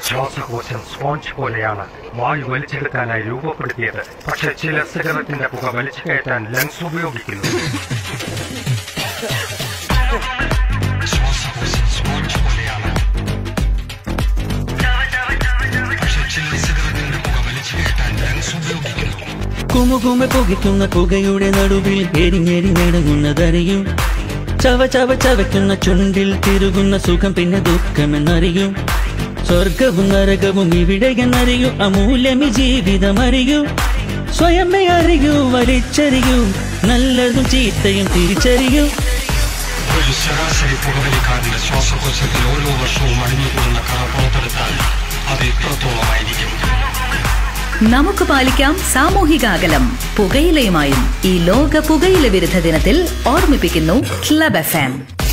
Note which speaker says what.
Speaker 1: ശ്വാസകോശം സ്പോഞ്ച് പോലെയാണ് വായു വലിച്ചെടുക്കാനായി രൂപപ്പെടുത്തിയത് പക്ഷെ ചില സിഗരറ്റിന്റെ പുക വലിച്ചു കയറ്റാൻ ലങ്സ് ഉപയോഗിക്കുന്നു ശ്വാസകോശം സ്പോഞ്ച് പോലെയാണ് പക്ഷെ ചില സിഗരറ്റിന്റെ പുക വലിച്ചു കയറ്റാൻ ലങ്സ് ഉപയോഗിക്കുന്നു
Speaker 2: കുമുകുമ പുകയ്ക്കുന്ന പുകയുടെ നടുവിൽ എരിഞ്ഞെരിഞ്ഞടങ്ങുന്നതറിയും ചവ ചവ ചവയ്ക്കുന്ന ചുണ്ടിൽ തിരുകുന്ന സുഖം പിന്നെ ദുഃഖമെന്നറിയും സ്വർഗവും നരകവും ഇവിടെ എന്നറിയൂ അമൂല്യമി ജീവിതമറിയൂ സ്വയമേ അറിയൂ വലിച്ചറിയൂ നല്ലതും ചീത്തയും തിരിച്ചറിയൂ
Speaker 1: ഒരു ശരാശരി പുകവലിക്കാരന്റെ ശ്വാസകോശത്തിൽ ഓരോ വർഷവും അടിഞ്ഞുകൂടുന്ന കറ പുറത്തെടുത്താൽ അത് എത്രത്തോളമായിരിക്കും
Speaker 3: നമുക്ക് പാലിക്കാം സാമൂഹിക അകലം പുകയിലയുമായും ഈ ലോക പുകയില വിരുദ്ധ ദിനത്തിൽ ഓർമ്മിപ്പിക്കുന്നു ക്ലബ് എഫ്